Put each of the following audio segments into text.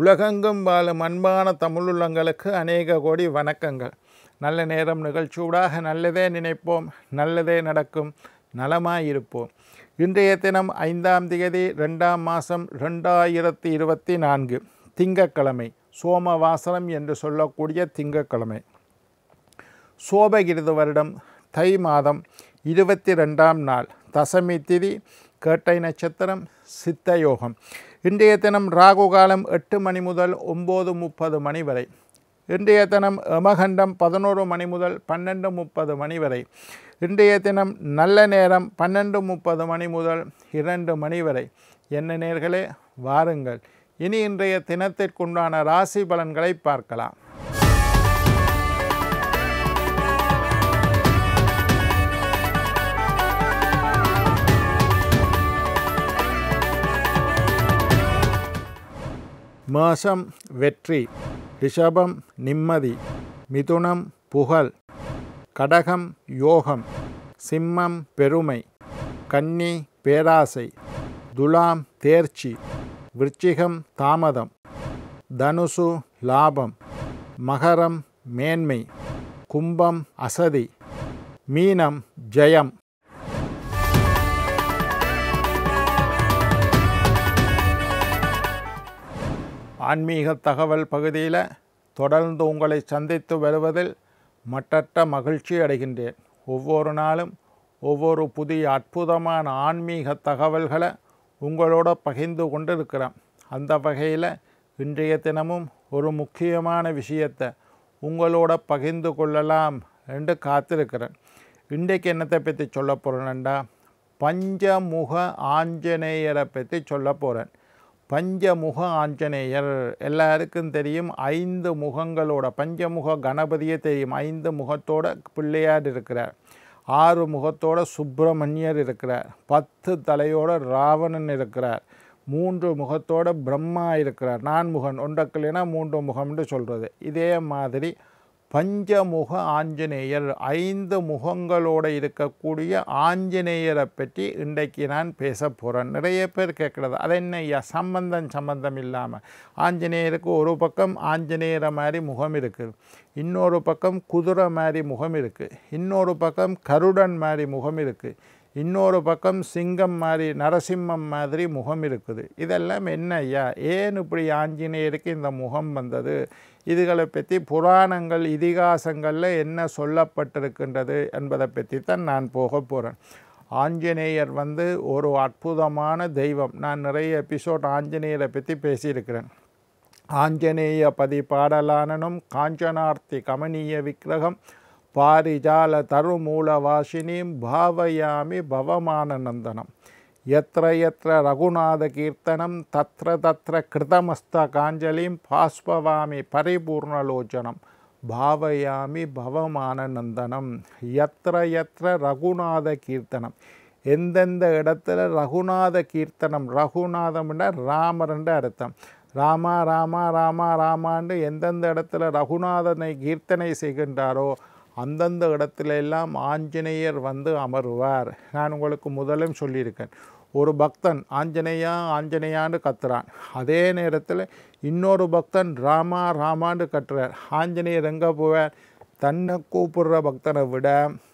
உலகெங்கும் வாழும் அன்பான தமிழுள்ளங்களுக்கு அநேக கோடி வணக்கங்கள் நல்ல நேரம் நிகழ்ச்சியூடாக நல்லதே நினைப்போம் நல்லதே நடக்கும் நலமாயிருப்போம் இன்றைய தினம் ஐந்தாம் தேதி ரெண்டாம் மாதம் ரெண்டாயிரத்தி இருபத்தி நான்கு திங்கட்கிழமை சோமவாசனம் என்று சொல்லக்கூடிய திங்கட்கிழமை சோபகிருத வருடம் தை மாதம் இருபத்தி ரெண்டாம் நாள் தசமி திதி கேட்டை நட்சத்திரம் சித்தயோகம் இன்றைய தினம் ராகு காலம் எட்டு மணி முதல் ஒம்பது முப்பது மணி வரை இன்றைய தினம் யமகண்டம் பதினோரு மணி முதல் பன்னெண்டு முப்பது மணி வரை இன்றைய தினம் நல்ல நேரம் பன்னெண்டு முப்பது மணி முதல் இரண்டு மணி வரை என்ன நேர்களே வாருங்கள் இனி இன்றைய தினத்திற்குண்டான ராசி பலன்களை பார்க்கலாம் மேஷம் வெற்றி ரிஷபம் நிம்மதி மிதுனம் புகழ் கடகம் யோகம் சிம்மம் பெருமை கன்னி பேராசை துலாம் தேர்ச்சி விருச்சிகம் தாமதம் தனுசு லாபம் மகரம் மேன்மை கும்பம் அசதி மீனம் ஜெயம் ஆன்மீக தகவல் பகுதியில் தொடர்ந்து உங்களை சந்தித்து வருவதில் மட்டற்ற மகிழ்ச்சி அடைகின்றேன் ஒவ்வொரு நாளும் ஒவ்வொரு புதிய அற்புதமான ஆன்மீக தகவல்களை உங்களோட பகிர்ந்து கொண்டு இருக்கிறேன் அந்த வகையில் இன்றைய தினமும் ஒரு முக்கியமான விஷயத்தை உங்களோட பகிர்ந்து கொள்ளலாம் என்று காத்திருக்கிறேன் இன்றைக்கு என்னத்தை பற்றி சொல்ல போகிறேன்டா பஞ்சமுக ஆஞ்சநேயரை பற்றி சொல்ல போகிறேன் பஞ்சமுக ஆஞ்சநேயர் எல்லாருக்கும் தெரியும் ஐந்து முகங்களோட பஞ்சமுக கணபதியே தெரியும் ஐந்து முகத்தோட பிள்ளையார் இருக்கிறார் ஆறு முகத்தோட சுப்பிரமணியர் இருக்கிறார் பத்து தலையோட ராவணன் இருக்கிறார் மூன்று முகத்தோட பிரம்மா இருக்கிறார் நான்முகன் ஒன்றக்கில்லைனா மூன்று முகம்னு சொல்கிறது இதே மாதிரி பஞ்சமுக ஆஞ்சநேயர் ஐந்து முகங்களோடு இருக்கக்கூடிய ஆஞ்சநேயரை பற்றி இன்றைக்கு நான் பேச போகிறேன் நிறைய பேர் கேட்குறது அது என்ன ஐயா சம்பந்தம் சம்பந்தம் இல்லாமல் ஆஞ்சநேயருக்கு ஒரு பக்கம் ஆஞ்சநேயரை மாதிரி முகம் இருக்குது இன்னொரு பக்கம் குதிரை மாதிரி முகம் இருக்குது இன்னொரு பக்கம் கருடன் மாதிரி முகம் இருக்குது இன்னொரு பக்கம் சிங்கம் மாதிரி நரசிம்மம் மாதிரி முகம் இருக்குது இதெல்லாம் என்ன ஐயா ஏன் இப்படி ஆஞ்சநேயருக்கு இந்த முகம் வந்தது இதுகளை பற்றி புராணங்கள் இதிகாசங்களில் என்ன சொல்லப்பட்டிருக்கின்றது என்பதை பற்றி தான் நான் போக போகிறேன் ஆஞ்சநேயர் வந்து ஒரு அற்புதமான தெய்வம் நான் நிறைய எபிசோட் ஆஞ்சநேயரை பற்றி பேசியிருக்கிறேன் ஆஞ்சநேய பதி பாடலானனும் காஞ்சனார்த்தி கமனீய விக்கிரகம் பாரிஜால தருமூலவாசினீம் பாவயாமி பவமானநந்தனம் எத்திர எத்திர ரகுநாத கீர்த்தனம் தத்ர தத்ர கிருதமஸ்த காஞ்சலிம் பாஸ்பவாமி பரிபூர்ணலோச்சனம் பாவயாமி பவமானநந்தனம் எத்திர எத்திர ரகுநாத கீர்த்தனம் எந்தெந்த இடத்துல ரகுநாத கீர்த்தனம் ரகுநாதம்னா ராமர்ன்ற அர்த்தம் ராமா ராமா ராமா ராமான்னு எந்தெந்த இடத்துல ரகுநாதனை கீர்த்தனை செய்கின்றாரோ அந்தந்த இடத்துல எல்லாம் ஆஞ்சநேயர் வந்து அமருவார் நான் உங்களுக்கு முதலும் சொல்லியிருக்கேன் ஒரு பக்தன் ஆஞ்சநேயா ஆஞ்சநேயான்னு கத்துறான் அதே நேரத்தில் இன்னொரு பக்தன் ராமா ராமான்னு கட்டுறார் ஆஞ்சநேயர் எங்கே போவார் தன்னை கூப்பிடுற பக்தனை விட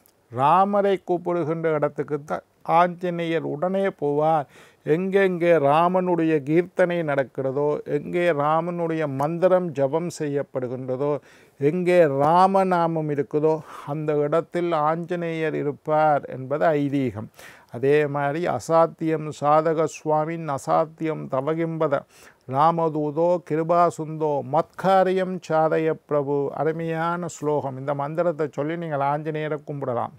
ராமரை கூப்பிடுகின்ற இடத்துக்கு தான் ஆஞ்சநேயர் உடனே போவார் எங்கெங்கே ராமனுடைய கீர்த்தனை நடக்கிறதோ எங்கே ராமனுடைய மந்திரம் ஜபம் செய்யப்படுகின்றதோ எங்கே ராமநாமம் இருக்குதோ அந்த இடத்தில் ஆஞ்சநேயர் இருப்பார் என்பது ஐதீகம் அதே மாதிரி அசாத்தியம் சாதக சுவாமின் அசாத்தியம் தவகிம்பத ராமதூதோ கிருபாசுந்தோ மத்காரியம் சாதய பிரபு அருமையான ஸ்லோகம் இந்த மந்திரத்தை சொல்லி நீங்கள் ஆஞ்சநேயரை கும்பிடலாம்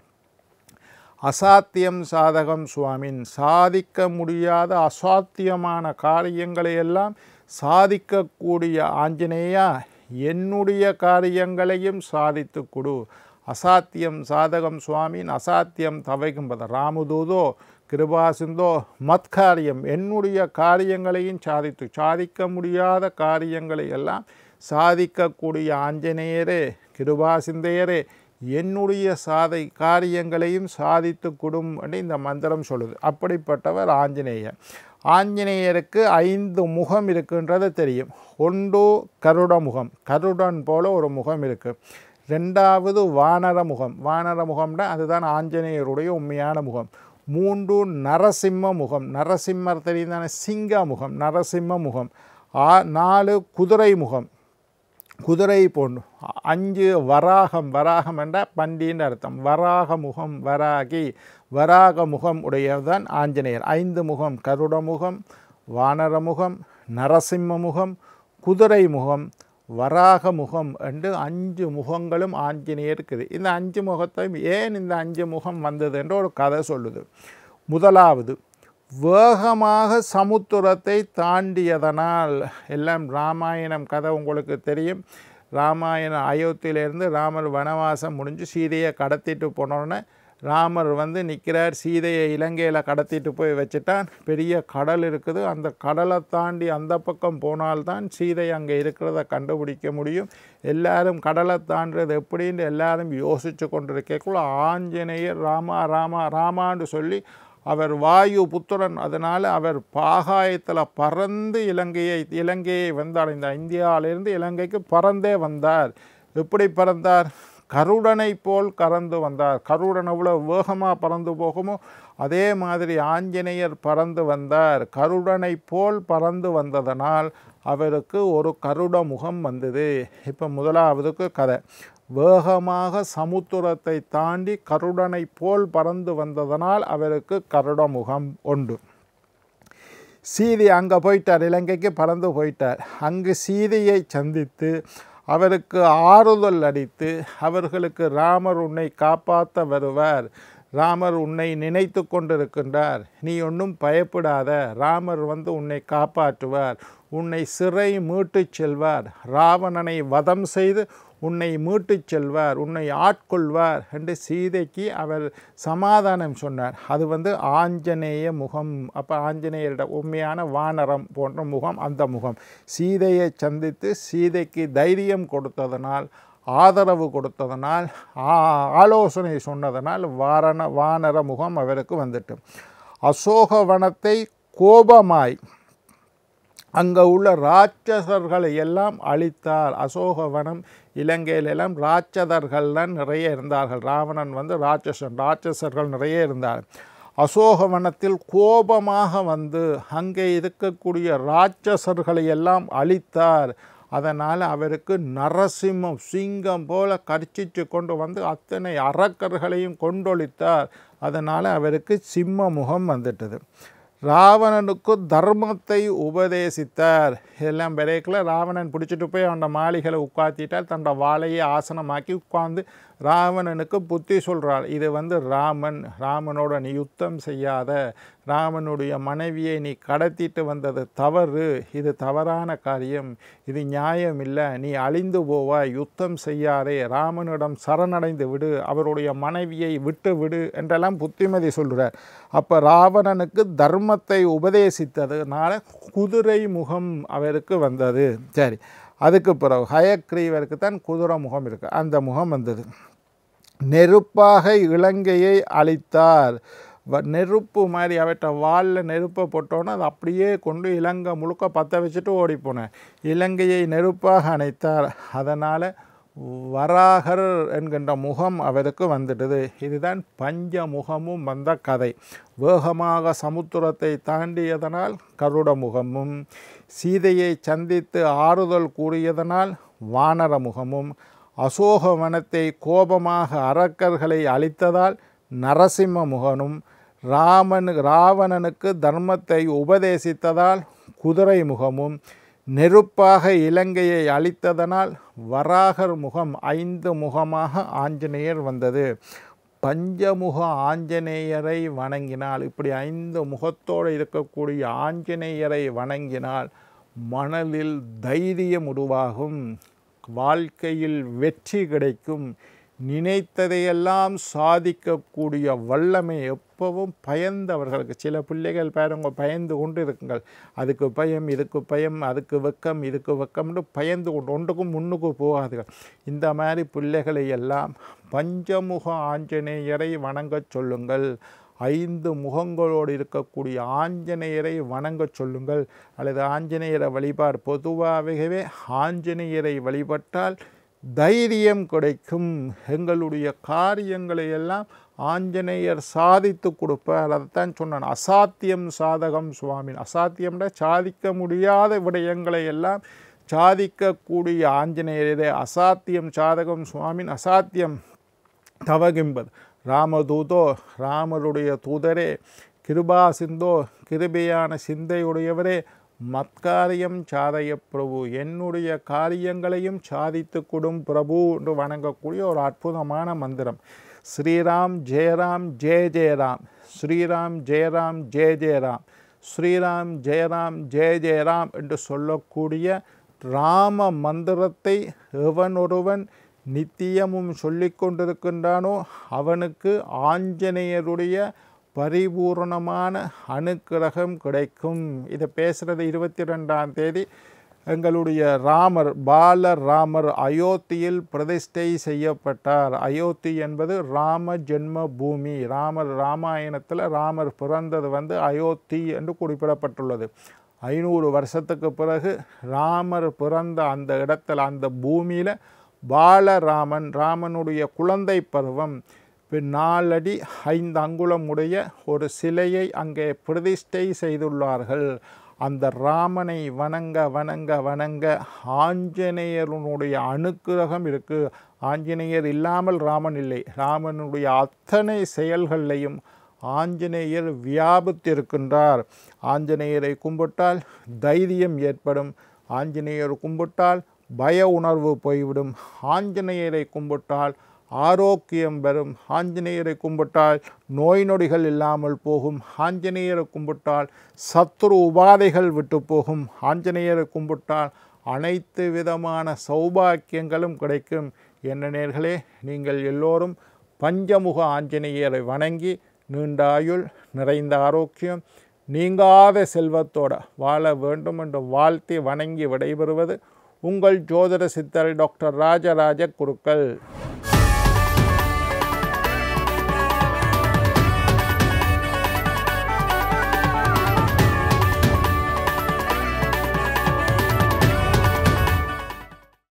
அசாத்தியம் சாதகம் சுவாமின் சாதிக்க முடியாத அசாத்தியமான காரியங்களை எல்லாம் சாதிக்கக்கூடிய ஆஞ்சநேயா என்னுடைய காரியங்களையும் சாதித்து கொடு அசாத்தியம் சாதகம் சுவாமின் அசாத்தியம் தவைக்கும்பத ராமதூதோ கிருபாசிந்தோ மத்காரியம் என்னுடைய காரியங்களையும் சாதித்து சாதிக்க முடியாத காரியங்களை எல்லாம் சாதிக்கக்கூடிய ஆஞ்சநேயரே கிருபாசிந்தையரே என்னுடைய சாதை காரியங்களையும் சாதித்து கொடும் என்று இந்த மந்திரம் சொல்லுது அப்படிப்பட்டவர் ஆஞ்சநேயர் ஆஞ்சநேயருக்கு ஐந்து முகம் இருக்குன்றது தெரியும் ஒன்று கருட முகம் கருடன் போல ஒரு முகம் இருக்குது ரெண்டாவது வானர முகம் வானர முகம்னா அதுதான் ஆஞ்சநேயருடைய உண்மையான முகம் மூன்று நரசிம்ம முகம் நரசிம்மர் தெரியுதான சிங்க முகம் நரசிம்ம முகம் ஆ நாலு குதிரை முகம் குதிரை போன்று அஞ்சு வராகம் வராகம் என்ற பண்டின்னு அர்த்தம் வராக முகம் வராகி வராக முகம் உடையதுதான் ஆஞ்சநேயர் ஐந்து முகம் கருட முகம் வானர முகம் நரசிம்ம முகம் குதிரை முகம் வராக முகம் என்று அஞ்சு முகங்களும் ஆஞ்சநேயர் இருக்குது இந்த அஞ்சு முகத்தையும் ஏன் இந்த அஞ்சு முகம் வந்தது என்று ஒரு கதை சொல்லுது முதலாவது வேகமாக சமுத்திரத்தை தாண்டியதனால் எல்லாம் ராமாயணம் கதை உங்களுக்கு தெரியும் ராமாயணம் அயோத்தியிலேருந்து ராமர் வனவாசம் முடிஞ்சு சீதையை கடத்திட்டு போனோடனே ராமர் வந்து நிற்கிறார் சீதையை இலங்கையில் கடத்திட்டு போய் வச்சுட்டான் பெரிய கடல் இருக்குது அந்த கடலை தாண்டி அந்த பக்கம் போனால்தான் சீதை அங்கே இருக்கிறத கண்டுபிடிக்க முடியும் எல்லாரும் கடலை தாண்டுறது எப்படின்னு எல்லாரும் யோசித்து கொண்டிருக்கக்குள்ள ஆஞ்சநேயர் ராமா ராமா ராமான்னு சொல்லி அவர் வாயு புத்திரன் அதனால் அவர் பாகாயத்தில் பறந்து இலங்கையை இலங்கையை வந்தடைந்தார் இந்தியாவிலிருந்து இலங்கைக்கு பறந்தே வந்தார் எப்படி பறந்தார் கருடனை போல் கறந்து வந்தார் கருடன் எவ்வளோ வேகமாக பறந்து போகுமோ அதே மாதிரி ஆஞ்சநேயர் பறந்து வந்தார் கருடனை போல் பறந்து வந்ததனால் அவருக்கு ஒரு கருட முகம் வந்தது இப்போ முதலாவதுக்கு கதை வேகமாக சமுத்திரத்தை தாண்டி கருடனை போல் பறந்து வந்ததனால் அவருக்கு கருட முகம் உண்டு சீதை அங்கே போயிட்டார் இலங்கைக்கு பறந்து போயிட்டார் அங்கு சீதையை சந்தித்து அவருக்கு ஆறுதல் அடித்து அவர்களுக்கு ராமர் உன்னை காப்பாற்ற வருவார் ராமர் உன்னை நினைத்து கொண்டிருக்கின்றார் நீ ஒன்றும் பயப்படாத ராமர் வந்து உன்னை காப்பாற்றுவார் உன்னை சிறை மீட்டுச் செல்வார் ராவணனை வதம் செய்து உன்னை மீட்டுச் செல்வார் உன்னை ஆட்கொள்வார் என்று சீதைக்கு அவர் சமாதானம் சொன்னார் அது வந்து ஆஞ்சநேய முகம் அப்போ ஆஞ்சநேயரோட உண்மையான வானரம் போன்ற முகம் அந்த முகம் சீதையை சந்தித்து சீதைக்கு தைரியம் கொடுத்ததனால் ஆதரவு கொடுத்ததனால் ஆலோசனை சொன்னதனால் வாரண வானர முகம் அவருக்கு வந்துட்டு அசோகவனத்தை கோபமாய் அங்கே உள்ள ராட்சசர்களை எல்லாம் அழித்தார் அசோகவனம் இலங்கையிலெல்லாம் ராட்சதர்கள் தான் நிறைய இருந்தார்கள் ராவணன் வந்து ராட்சசன் ராட்சசர்கள் நிறைய இருந்தார் அசோகவனத்தில் கோபமாக வந்து அங்கே இருக்கக்கூடிய ராட்சசர்களை எல்லாம் அழித்தார் அதனால் அவருக்கு நரசிம்மம் சிங்கம் போல கர்ச்சிச்சு கொண்டு வந்து அத்தனை அரக்கர்களையும் கொண்டொழித்தார் அதனால் அவருக்கு சிம்ம முகம் வந்துட்டது ராவணனுக்கு தர்மத்தை உபதேசித்தார் எல்லாம் பிறகுல ராவணன் பிடிச்சிட்டு போய் அவனோட மாளிகளை உட்காத்திட்டார் தன்னோட வாழையை ஆசனமாக்கி உட்கார்ந்து ராவணனுக்கு புத்தி சொல்கிறார் இது வந்து ராமன் ராமனோட நீ யுத்தம் செய்யாத ராமனுடைய மனைவியை நீ கடத்திட்டு வந்தது தவறு இது தவறான காரியம் இது நியாயம் இல்லை நீ அழிந்து போவாய் யுத்தம் செய்யாதே ராமனிடம் சரணடைந்து விடு அவருடைய மனைவியை விட்டு விடு என்றெல்லாம் புத்திமதி சொல்கிறார் அப்போ ராவணனுக்கு தர்மத்தை உபதேசித்ததுனால குதிரை முகம் அவருக்கு வந்தது சரி அதுக்கு பிறகு ஹயக்ரீவருக்கு தான் குதிரை முகம் இருக்குது அந்த முகம் வந்தது நெருப்பாக இலங்கையை அழித்தார் வ- நெருப்பு மாதிரி அவற்ற வாலில் நெருப்பை போட்டோன்னே அது அப்படியே கொண்டு இலங்கை முழுக்க பற்ற வச்சுட்டு ஓடிப்போனேன் இலங்கையை நெருப்பாக அணைத்தார் அதனால் வராகர் என்கின்ற முகம் அவருக்கு வந்துட்டது இதுதான் பஞ்ச முகமும் வந்த கதை வேகமாக சமுத்திரத்தை தாண்டியதனால் கருட முகமும் சீதையை சந்தித்து ஆறுதல் கூறியதனால் வானர முகமும் அசோகவனத்தை கோபமாக அரக்கர்களை அழித்ததால் நரசிம்ம முகனும் ராமனு ராவணனுக்கு தர்மத்தை உபதேசித்ததால் குதிரை முகமும் நெருப்பாக இலங்கையை அழித்ததனால் வராகர் முகம் ஐந்து முகமாக ஆஞ்சநேயர் வந்தது பஞ்சமுக ஆஞ்சநேயரை வணங்கினால் இப்படி ஐந்து முகத்தோடு இருக்கக்கூடிய ஆஞ்சநேயரை வணங்கினால் மனதில் தைரியம் உருவாகும் வாழ்க்கையில் வெற்றி கிடைக்கும் நினைத்ததையெல்லாம் சாதிக்கக்கூடிய வல்லமை எப்பவும் பயந்தவர்களுக்கு சில பிள்ளைகள் பாருங்க பயந்து கொண்டு இருக்குங்கள் அதுக்கு பயம் இதுக்கு பயம் அதுக்கு வெக்கம் இதுக்கு வெக்கம்னு பயந்து கொண்டு ஒன்றுக்கும் முன்னுக்கு போகாதுகள் இந்த மாதிரி பிள்ளைகளை எல்லாம் பஞ்சமுக ஆஞ்சநேயரை வணங்கச் சொல்லுங்கள் ஐந்து முகங்களோடு இருக்கக்கூடிய ஆஞ்சநேயரை வணங்கச் சொல்லுங்கள் அல்லது ஆஞ்சநேயரை வழிபாடு பொதுவாகவே ஆஞ்சநேயரை வழிபட்டால் தைரியம் கிடைக்கும் எங்களுடைய காரியங்களை எல்லாம் ஆஞ்சநேயர் சாதித்து கொடுப்பார் அதைத்தான் சொன்னான் அசாத்தியம் சாதகம் சுவாமி அசாத்தியம்னா சாதிக்க முடியாத விடயங்களை எல்லாம் சாதிக்கக்கூடிய ஆஞ்சநேயரே அசாத்தியம் சாதகம் சுவாமின் அசாத்தியம் தவகிம்பது ராமதூதோ ராமருடைய தூதரே கிருபா சிந்தோ கிருபையான சிந்தையுடையவரே மத்காரியம் சாதய பிரபு என்னுடைய காரியங்களையும் சாதித்து கொடும் பிரபு என்று வணங்கக்கூடிய ஒரு அற்புதமான மந்திரம் ஸ்ரீராம் ஜெயராம் ஜெய ஜெயராம் ஸ்ரீராம் ஜெயராம் ஜெய ஜெயராம் ஸ்ரீராம் ஜெயராம் ஜெய ஜெயராம் என்று சொல்லக்கூடிய ராம மந்திரத்தை எவனொருவன் நித்தியமும் சொல்லிக் கொண்டிருக்கின்றானோ அவனுக்கு ஆஞ்சநேயருடைய பரிபூரணமான அனுக்கிரகம் கிடைக்கும் இதை பேசுகிறது இருபத்தி ரெண்டாம் தேதி எங்களுடைய ராமர் பால ராமர் அயோத்தியில் பிரதிஷ்டை செய்யப்பட்டார் அயோத்தி என்பது ராம ஜென்ம பூமி ராமர் ராமாயணத்தில் ராமர் பிறந்தது வந்து அயோத்தி என்று குறிப்பிடப்பட்டுள்ளது ஐநூறு வருஷத்துக்கு பிறகு ராமர் பிறந்த அந்த இடத்துல அந்த பூமியில் பாலராமன் ராமனுடைய குழந்தை பருவம் பின் நாலடி ஐந்து அங்குலம் உடைய ஒரு சிலையை அங்கே பிரதிஷ்டை செய்துள்ளார்கள் அந்த ராமனை வணங்க வணங்க வணங்க ஆஞ்சநேயருடைய அனுக்கிரகம் இருக்கு ஆஞ்சநேயர் இல்லாமல் ராமன் இல்லை ராமனுடைய அத்தனை செயல்களையும் ஆஞ்சநேயர் வியாபித்திருக்கின்றார் ஆஞ்சநேயரை கும்பிட்டால் தைரியம் ஏற்படும் ஆஞ்சநேயர் கும்பிட்டால் பய உணர்வு போய்விடும் ஆஞ்சநேயரை கும்பிட்டால் ஆரோக்கியம் பெறும் ஆஞ்சநேயரை கும்பிட்டால் நோய் நொடிகள் இல்லாமல் போகும் ஆஞ்சநேயரை கும்பிட்டால் சத்துரு உபாதைகள் விட்டு போகும் ஆஞ்சநேயரை கும்பிட்டால் அனைத்து விதமான சௌபாக்கியங்களும் கிடைக்கும் என்ன நேர்களே நீங்கள் எல்லோரும் பஞ்சமுக ஆஞ்சநேயரை வணங்கி நீண்ட ஆயுள் நிறைந்த ஆரோக்கியம் நீங்காத செல்வத்தோட வாழ வேண்டும் என்று வாழ்த்தி வணங்கி விடைபெறுவது உங்கள் ஜோதிட சித்தர் டாக்டர் ராஜராஜ குருக்கள்